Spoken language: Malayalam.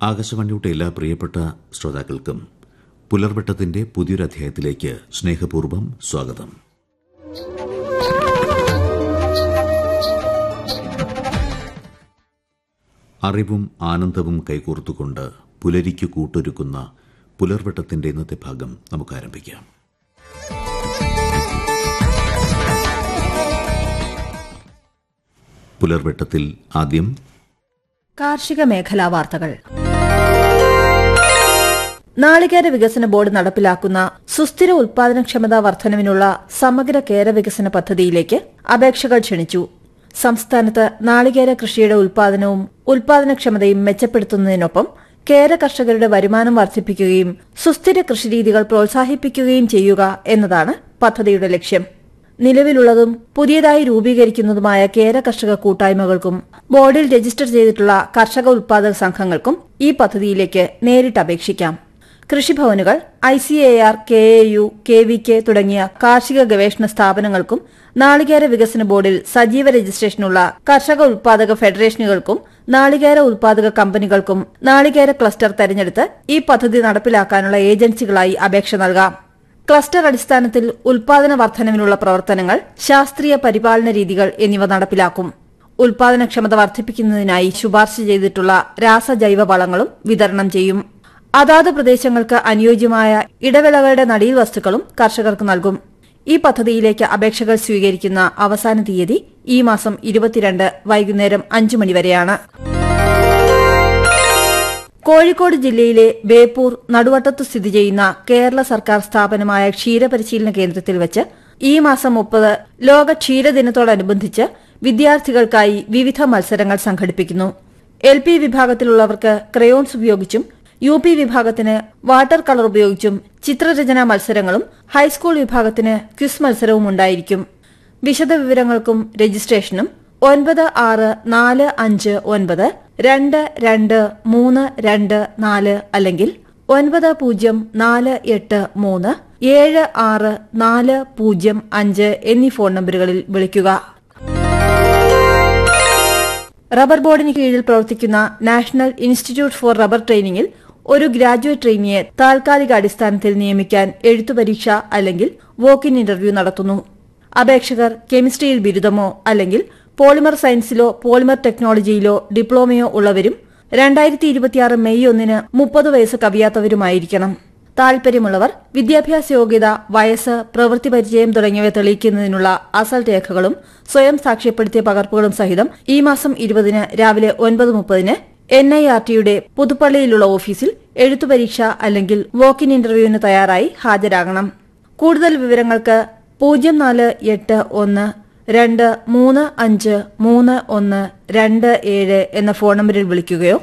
ആകാശവാണിയുടെ എല്ലാ പ്രിയപ്പെട്ട ശ്രോതാക്കൾക്കും പുലർവട്ടത്തിന്റെ പുതിയൊരു അധ്യായത്തിലേക്ക് സ്നേഹപൂർവ്വം സ്വാഗതം അറിവും ആനന്ദവും കൈകോർത്തുകൊണ്ട് പുലരിക്ക് കൂട്ടൊരുക്കുന്ന പുലർവട്ടത്തിന്റെ ഇന്നത്തെ ഭാഗം നമുക്ക് ആരംഭിക്കാം പുലർവട്ടത്തിൽ ആദ്യം കാർഷിക മേഖലാ വാർത്തകൾ നാളികേര വികസന ബോർഡ് നടപ്പിലാക്കുന്ന സുസ്ഥിര ഉൽപാദനക്ഷമതാ വർധനവിനുള്ള സമഗ്ര കേര വികസന പദ്ധതിയിലേക്ക് അപേക്ഷകൾ ക്ഷണിച്ചു സംസ്ഥാനത്ത് നാളികേര കൃഷിയുടെ ഉൽപാദനവും ഉൽപാദനക്ഷമതയും മെച്ചപ്പെടുത്തുന്നതിനൊപ്പം കേര കർഷകരുടെ വരുമാനം വർദ്ധിപ്പിക്കുകയും സുസ്ഥിര കൃഷിരീതികൾ പ്രോത്സാഹിപ്പിക്കുകയും ചെയ്യുക എന്നതാണ് പദ്ധതിയുടെ ലക്ഷ്യം നിലവിലുള്ളതും പുതിയതായി രൂപീകരിക്കുന്നതുമായ കേര കർഷക കൂട്ടായ്മകൾക്കും ബോർഡിൽ രജിസ്റ്റർ ചെയ്തിട്ടുള്ള കർഷക ഉൽപാദക സംഘങ്ങൾക്കും ഈ പദ്ധതിയിലേക്ക് നേരിട്ട് അപേക്ഷിക്കാം കൃഷിഭവനുകൾ I C A R K A U K V K തുടങ്ങിയ കാർഷിക ഗവേഷണ സ്ഥാപനങ്ങൾക്കും നാളികേര വികസന ബോർഡിൽ സജീവ രജിസ്ട്രേഷനുള്ള കർഷക ഉൽപാദക ഫെഡറേഷനുകൾക്കും നാളികേര ഉൽപാദക കമ്പനികൾക്കും നാളികേര ക്ലസ്റ്റർ തെരഞ്ഞെടുത്ത് ഈ പദ്ധതി നടപ്പിലാക്കാനുള്ള ഏജൻസികളായി അപേക്ഷ നൽകാം ക്ലസ്റ്റർ അടിസ്ഥാനത്തിൽ ഉൽപാദന വർധനവിനുള്ള പ്രവർത്തനങ്ങൾ ശാസ്ത്രീയ പരിപാലന രീതികൾ എന്നിവ നടപ്പിലാക്കും ഉൽപാദനക്ഷമത വർദ്ധിപ്പിക്കുന്നതിനായി ശുപാർശ ചെയ്തിട്ടുള്ള രാസജൈവ വളങ്ങളും വിതരണം ചെയ്യും അതാത് പ്രദേശങ്ങൾക്ക് അനുയോജ്യമായ ഇടവിളകളുടെ നടീൽ വസ്തുക്കളും കർഷകർക്ക് നൽകും ഈ പദ്ധതിയിലേക്ക് അപേക്ഷകൾ സ്വീകരിക്കുന്ന അവസാന തീയതി ഈ മാസം ഇരുപത്തിരണ്ട് വൈകുന്നേരം അഞ്ചു മണിവരെയാണ് കോഴിക്കോട് ജില്ലയിലെ ബേപ്പൂർ നടുവട്ടത്ത് സ്ഥിതി ചെയ്യുന്ന കേരള സർക്കാർ സ്ഥാപനമായ ക്ഷീരപരിശീലന കേന്ദ്രത്തിൽ വെച്ച് ഈ മാസം മുപ്പത് ലോക ക്ഷീരദിനത്തോടനുബന്ധിച്ച് വിദ്യാർത്ഥികൾക്കായി വിവിധ മത്സരങ്ങൾ സംഘടിപ്പിക്കുന്നു എൽ പി വിഭാഗത്തിലുള്ളവർക്ക് ക്രയോൺസ് ഉപയോഗിച്ചും യു പി വിഭാഗത്തിന് വാട്ടർ കളർ ഉപയോഗിച്ചും ചിത്രരചനാ മത്സരങ്ങളും ഹൈസ്കൂൾ വിഭാഗത്തിന് ക്വിസ് മത്സരവും ഉണ്ടായിരിക്കും വിശദവിവരങ്ങൾക്കും രജിസ്ട്രേഷനും ഒൻപത് ആറ് നാല് അഞ്ച് ഒൻപത് രണ്ട് രണ്ട് മൂന്ന് രണ്ട് നാല് അല്ലെങ്കിൽ ഒൻപത് പൂജ്യം നാല് എട്ട് മൂന്ന് ഏഴ് ആറ് നാല് പൂജ്യം അഞ്ച് എന്നീ ഫോൺ നമ്പറുകളിൽ വിളിക്കുക റബ്ബർ ബോർഡിന് കീഴിൽ പ്രവർത്തിക്കുന്ന നാഷണൽ ഇൻസ്റ്റിറ്റ്യൂട്ട് ഫോർ റബ്ബർ ട്രെയിനിങ്ങിൽ ഒരു ഗ്രാജുവേറ്റ് ട്രെയിനിയെ താൽക്കാലിക അടിസ്ഥാനത്തിൽ നിയമിക്കാൻ എഴുത്തുപരീക്ഷ അല്ലെങ്കിൽ വോക്ക് ഇൻ ഇന്റർവ്യൂ നടത്തുന്നു അപേക്ഷകർ കെമിസ്ട്രിയിൽ ബിരുദമോ അല്ലെങ്കിൽ പോളിമർ സയൻസിലോ പോളിമർ ടെക്നോളജിയിലോ ഡിപ്ലോമയോ ഉള്ളവരും രണ്ടായിരത്തി ഇരുപത്തിയാറ് മെയ് ഒന്നിന് മുപ്പത് വയസ്സ് കവിയാത്തവരുമായിരിക്കണം താൽപര്യമുള്ളവർ വിദ്യാഭ്യാസ യോഗ്യത വയസ്സ് പ്രവൃത്തി പരിചയം തുടങ്ങിയവ തെളിയിക്കുന്നതിനുള്ള അസൽ രേഖകളും സ്വയം സാക്ഷ്യപ്പെടുത്തിയ പകർപ്പുകളും സഹിതം ഈ മാസം ഇരുപതിന് രാവിലെ ഒൻപത് മുപ്പതിന് എൻ ഐ ആർ ടിയുടെ പുതുപ്പള്ളിയിലുള്ള ഓഫീസിൽ എഴുത്തുപരീക്ഷ അല്ലെങ്കിൽ വോക്ക് ഇൻ ഇന്റർവ്യൂവിന് തയ്യാറായി ഹാജരാകണം കൂടുതൽ വിവരങ്ങൾക്ക് പൂജ്യം നാല് എട്ട് ഒന്ന് രണ്ട് മൂന്ന് അഞ്ച് മൂന്ന് ഒന്ന് രണ്ട് ഏഴ് എന്ന ഫോൺ നമ്പറിൽ വിളിക്കുകയോ